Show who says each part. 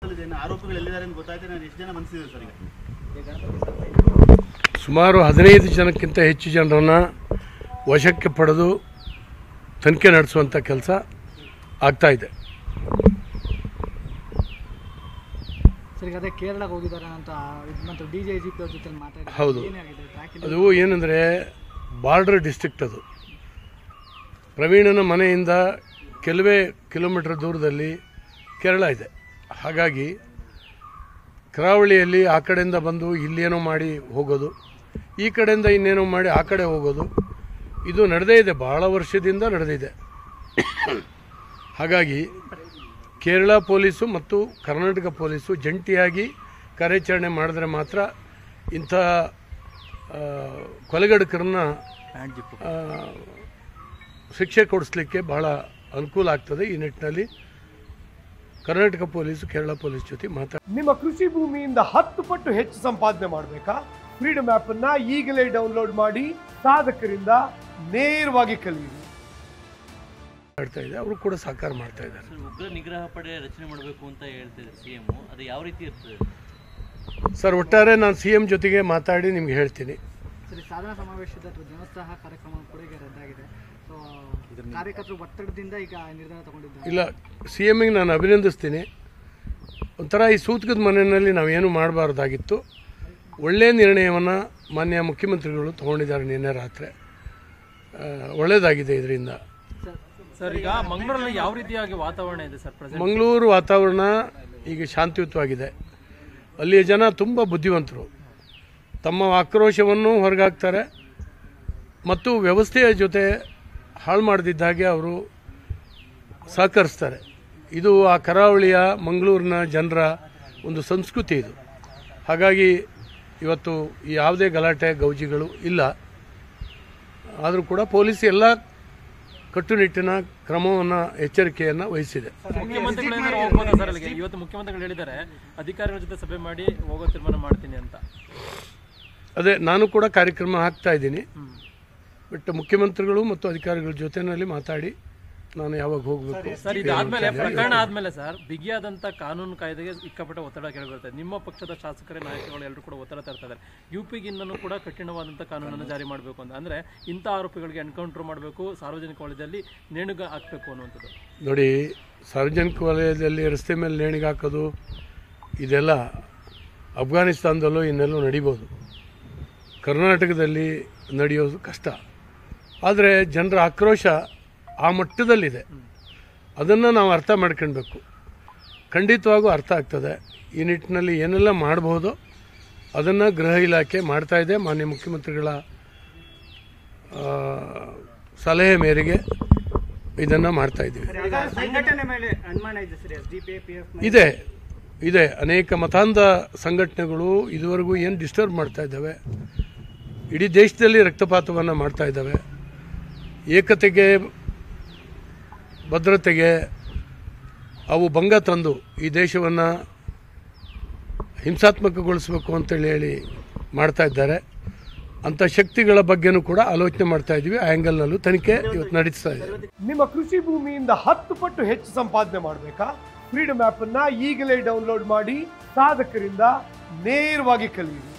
Speaker 1: ಇದೇನು ಆರೋಪಿಗಳು ಎಲ್ಲಿದ್ದಾರೆ ಅಂತ ಗೊತ್ತಾಯ್ತು ನಾನು ಎಷ್ಟು ಜನ ಮನಸ್ಸಿದೆ ಸರ್ ಈಗ
Speaker 2: ಸುಮಾರು ಹದಿನೈದು ಜನಕ್ಕಿಂತ ಹೆಚ್ಚು ಜನರನ್ನು ವಶಕ್ಕೆ ಪಡೆದು ತನಿಖೆ ನಡೆಸುವಂಥ ಕೆಲಸ ಆಗ್ತಾ ಇದೆ
Speaker 3: ಸರ್ ಈಗ ಅದೇ ಕೇರಳಕ್ಕೆ ಹೋಗಿದ್ದಾರೆ ಅಂತ ಇದು ಮತ್ತು ಡಿ ಜೆ ಜಿ ಪಿ ಅವ್ರ ಜೊತೆ ಮಾತಾಡಿ
Speaker 2: ಹೌದು.
Speaker 3: ಏನಾಗಿದೆ ಟ್ರ್ಯಾಕ್
Speaker 2: ಅದು ಏನಂದರೆ ಬಾರ್ಡರ್ ಡಿಸ್ಟ್ರಿಕ್ಟ್ ಅದು ಪ್ರವೀಣನ ಮನೆಯಿಂದ ಕೆಲವೇ ಕಿಲೋಮೀಟರ್ ದೂರದಲ್ಲಿ ಕೇರಳ ಇದೆ ಹಾಗಾಗಿ ಕರಾವಳಿಯಲ್ಲಿ ಆ ಕಡೆಯಿಂದ ಬಂದು ಇಲ್ಲೇನೋ ಮಾಡಿ ಹೋಗೋದು ಈ ಕಡೆಯಿಂದ ಇನ್ನೇನೋ ಮಾಡಿ ಆ ಕಡೆ ಹೋಗೋದು ಇದು ನಡೆದೇ ಇದೆ ಭಾಳ ವರ್ಷದಿಂದ ನಡೆದಿದೆ ಹಾಗಾಗಿ ಕೇರಳ ಪೊಲೀಸು ಮತ್ತು ಕರ್ನಾಟಕ ಪೊಲೀಸು ಜಂಟಿಯಾಗಿ ಕಾರ್ಯಾಚರಣೆ ಮಾಡಿದ್ರೆ ಮಾತ್ರ ಇಂಥ ಆ, ಕೊಲೆಗಡಕರನ್ನ ಆ, ಶಿಕ್ಷೆ ಕೊಡಿಸ್ಲಿಕ್ಕೆ ಬಹಳ ಅನುಕೂಲ ಆಗ್ತದೆ ಈ ನಿಟ್ಟಿನಲ್ಲಿ ಕರ್ನಾಟಕ ಪೊಲೀಸು ಕೇರಳ ಪೊಲೀಸ್ ಜೊತೆ ಮಾತಾಡಿ
Speaker 4: ನಿಮ್ಮ ಕೃಷಿ ಭೂಮಿಯಿಂದ ಹತ್ತು ಪಟ್ಟು ಹೆಚ್ಚು ಸಂಪಾದನೆ ಮಾಡಬೇಕಾ ಫ್ರೀಡಮ್ ಆಪ್ ಅನ್ನ ಈಗಲೇ ಡೌನ್ಲೋಡ್ ಮಾಡಿ ಸಾಧಕರಿಂದ ನೇರವಾಗಿ ಕಲಿಯಿರಿ
Speaker 2: ಮಾಡ್ತಾ ಇದೆ ಅವರು ಕೂಡ ಸಹಕಾರ ಮಾಡ್ತಾ ಇದ್ದಾರೆ
Speaker 5: ಸರ್ ಉಗ್ರ ನಿಗ್ರಹ ಪಡೆ ರಚನೆ ಮಾಡಬೇಕು ಅಂತ ಹೇಳ್ತಿದ್ದಾರೆ ಸಿ ಎಂ ಅದು ಯಾವ ರೀತಿ ಇರ್ತದೆ
Speaker 2: ಸರ್ ಒಟ್ಟಾರೆ ನಾನು ಸಿ ಎಂ ಜೊತೆಗೆ ಮಾತಾಡಿ ನಿಮ್ಗೆ ಹೇಳ್ತೀನಿ
Speaker 3: ಸರಿ ಸಾಧನಾ ಸಮಾವೇಶದ ಅಥವಾ ಜನೋತ್ಸಾಹ ಕಾರ್ಯಕ್ರಮ ಕೂಡ ಈಗ ರದ್ದಾಗಿದೆ ಸೊ ಕಾರ್ಯಕರ್ತರು ಒತ್ತಡದಿಂದ ಈಗ ನಿರ್ಧಾರ ತಗೊಂಡಿದ್ದಾರೆ
Speaker 2: ಇಲ್ಲ ಸಿ ಎಮ್ಮಿಗೆ ನಾನು ಅಭಿನಂದಿಸ್ತೀನಿ ಒಂಥರ ಈ ಸೂತಕದ ಮನೆಯಲ್ಲಿ ನಾವೇನು ಮಾಡಬಾರ್ದಾಗಿತ್ತು ಒಳ್ಳೆಯ ನಿರ್ಣಯವನ್ನು ಮಾನ್ಯ ಮುಖ್ಯಮಂತ್ರಿಗಳು ತಗೊಂಡಿದ್ದಾರೆ ನಿನ್ನೆ ರಾತ್ರಿ ಆ, ಒಳ್ಳೆಯದಾಗಿದೆ ಇದರಿಂದ
Speaker 6: ಸರ್ ಈಗ ಮಂಗಳೂರಲ್ಲಿ ಯಾವ ರೀತಿಯಾಗಿ ವಾತಾವರಣ ಇದೆ ಸರ್ ಪ್ರೆಸೆಂಟ್
Speaker 2: ಮಂಗಳೂರು ವಾತಾವರಣ ಈಗ ಶಾಂತಿಯುತವಾಗಿದೆ ಅಲ್ಲಿಯ ಜನ ತುಂಬ ಬುದ್ಧಿವಂತರು ತಮ್ಮ ಆಕ್ರೋಶವನ್ನು ಹೊರಗಾಕ್ತಾರೆ ಮತ್ತು ವ್ಯವಸ್ಥೆಯ ಜೊತೆ ಹಾಳು ಮಾಡದಿದ್ದ ಹಾಗೆ ಅವರು ಸಹಕರಿಸ್ತಾರೆ ಇದು ಆ ಕರಾವಳಿಯ ಮಂಗಳೂರಿನ ಜನರ ಒಂದು ಸಂಸ್ಕೃತಿ ಇದು ಹಾಗಾಗಿ ಇವತ್ತು ಯಾವುದೇ ಗಲಾಟೆ ಗೌಜಿಗಳು ಇಲ್ಲ ಆದರೂ ಕೂಡ ಪೊಲೀಸ್ ಎಲ್ಲ ಕಟ್ಟುನಿಟ್ಟಿನ ಕ್ರಮವನ್ನು ಎಚ್ಚರಿಕೆಯನ್ನು ವಹಿಸಿದೆ
Speaker 6: ಮುಖ್ಯಮಂತ್ರಿಗಳು ಏನಾದ್ರು ಹೋಗ್ಬೋದಾ ಸರ್ ಅಲ್ಲಿಗೆ ಇವತ್ತು ಮುಖ್ಯಮಂತ್ರಿಗಳು ಹೇಳಿದ್ದಾರೆ ಅಧಿಕಾರಿಗಳ ಜೊತೆ ಸಭೆ ಮಾಡಿ ಹೋಗೋ ತೀರ್ಮಾನ ಮಾಡ್ತೀನಿ ಅಂತ
Speaker 2: ಅದೇ ನಾನು ಕೂಡ ಕಾರ್ಯಕ್ರಮ ಹಾಕ್ತಾ ಇದ್ದೀನಿ ಬಟ್ ಮುಖ್ಯಮಂತ್ರಿಗಳು ಮತ್ತು ಅಧಿಕಾರಿಗಳ ಜೊತೆಯಲ್ಲಿ ಮಾತಾಡಿ ನಾನು ಯಾವಾಗ ಹೋಗಬೇಕು
Speaker 6: ಸರ್ ಇದಾದ್ಮೇಲೆ ಪ್ರಕರಣ ಆದ್ಮೇಲೆ ಸರ್ ಬಿಗಿಯಾದಂತ ಕಾನೂನು ಕಾಯ್ದೆಗೆ ಸಿಕ್ಕಾಪಟ್ಟೆ ಒತ್ತಡ ಕೇಳಿಬರ್ತದೆ ನಿಮ್ಮ ಪಕ್ಷದ ಶಾಸಕರೇ ನಾಯಕರುಗಳು ಎಲ್ಲರೂ ಕೂಡ ಒತ್ತಡ ತರ್ತಾ ಇದ್ದಾರೆ ಯು ಪಿಗಿನ್ನೂ ಕೂಡ ಕಠಿಣವಾದಂಥ ಕಾನೂನನ್ನು ಜಾರಿ ಮಾಡಬೇಕು ಅಂತ ಅಂದ್ರೆ ಇಂಥ ಆರೋಪಿಗಳಿಗೆ ಎನ್ಕೌಂಟರ್ ಮಾಡಬೇಕು ಸಾರ್ವಜನಿಕ ವಲಯದಲ್ಲಿ ನೇಣುಗ ಹಾಕಬೇಕು ಅನ್ನುವಂಥದ್ದು
Speaker 2: ನೋಡಿ ಸಾರ್ವಜನಿಕ ವಲಯದಲ್ಲಿ ರಸ್ತೆ ಮೇಲೆ ನೇಣಿಗೆ ಹಾಕೋದು ಇದೆಲ್ಲ ಅಫ್ಘಾನಿಸ್ತಾನದಲ್ಲೂ ಇನ್ನೆಲ್ಲೂ ನಡಿಬೋದು ಕರ್ನಾಟಕದಲ್ಲಿ ನಡೆಯೋದು ಕಷ್ಟ ಆದರೆ ಜನರ ಆಕ್ರೋಶ ಆ ಮಟ್ಟದಲ್ಲಿದೆ ಅದನ್ನು ನಾವು ಅರ್ಥ ಮಾಡ್ಕೊಳ್ಬೇಕು ಖಂಡಿತವಾಗೂ ಅರ್ಥ ಆಗ್ತದೆ ಈ ನಿಟ್ಟಿನಲ್ಲಿ ಏನೆಲ್ಲ ಮಾಡಬಹುದೋ ಅದನ್ನು ಗೃಹ ಇಲಾಖೆ ಮಾಡ್ತಾ ಇದೆ ಮಾನ್ಯ ಮುಖ್ಯಮಂತ್ರಿಗಳ ಆ, ಸಲಹೆ ಮೇರೆಗೆ ಇದನ್ನು ಮಾಡ್ತಾ ಇದ್ದೀವಿ
Speaker 3: ಸಂಘಟನೆ ಮೇಲೆ ಅನುಮಾನ ಇದೆ sir S D P P F
Speaker 2: ಇದೆ ಇದೆ ಅನೇಕ ಮತಾಂಧ ಸಂಘಟನೆಗಳು ಇದುವರೆಗೂ ಏನು ಡಿಸ್ಟರ್ಬ್ ಮಾಡ್ತಾ ಇದ್ದಾವೆ ಇಡೀ ದೇಶದಲ್ಲಿ ರಕ್ತಪಾತವನ್ನು ಮಾಡ್ತಾ ಇದ್ದಾವೆ ಏಕತೆಗೆ ಭದ್ರತೆಗೆ ಅವು ಭಂಗ ತಂದು ಈ ದೇಶವನ್ನು ಹಿಂಸಾತ್ಮಕಗೊಳಿಸಬೇಕು ಅಂತೇಳಿ ಹೇಳಿ ಮಾಡ್ತಾ ಇದ್ದಾರೆ ಅಂಥ ಶಕ್ತಿಗಳ ಬಗ್ಗೆನೂ ಕೂಡ ಆಲೋಚನೆ ಮಾಡ್ತಾ ಇದ್ದೀವಿ ಆ ಆ್ಯಂಗಲ್ನಲ್ಲೂ ತನಿಖೆ ಇವತ್ತು ನಡೆಸ್ತಾ ಇದೆ
Speaker 4: ನಿಮ್ಮ ಕೃಷಿ ಭೂಮಿಯಿಂದ ಹತ್ತು ಪಟ್ಟು ಹೆಚ್ಚು ಸಂಪಾದನೆ ಮಾಡಬೇಕಾ ಫ್ರೀಡಮ್ ಆಪ್ ಅನ್ನ ಈಗಲೇ ಡೌನ್ಲೋಡ್ ಮಾಡಿ ಸಾಧಕರಿಂದ ನೇರವಾಗಿ ಕಲಿಯಿರಿ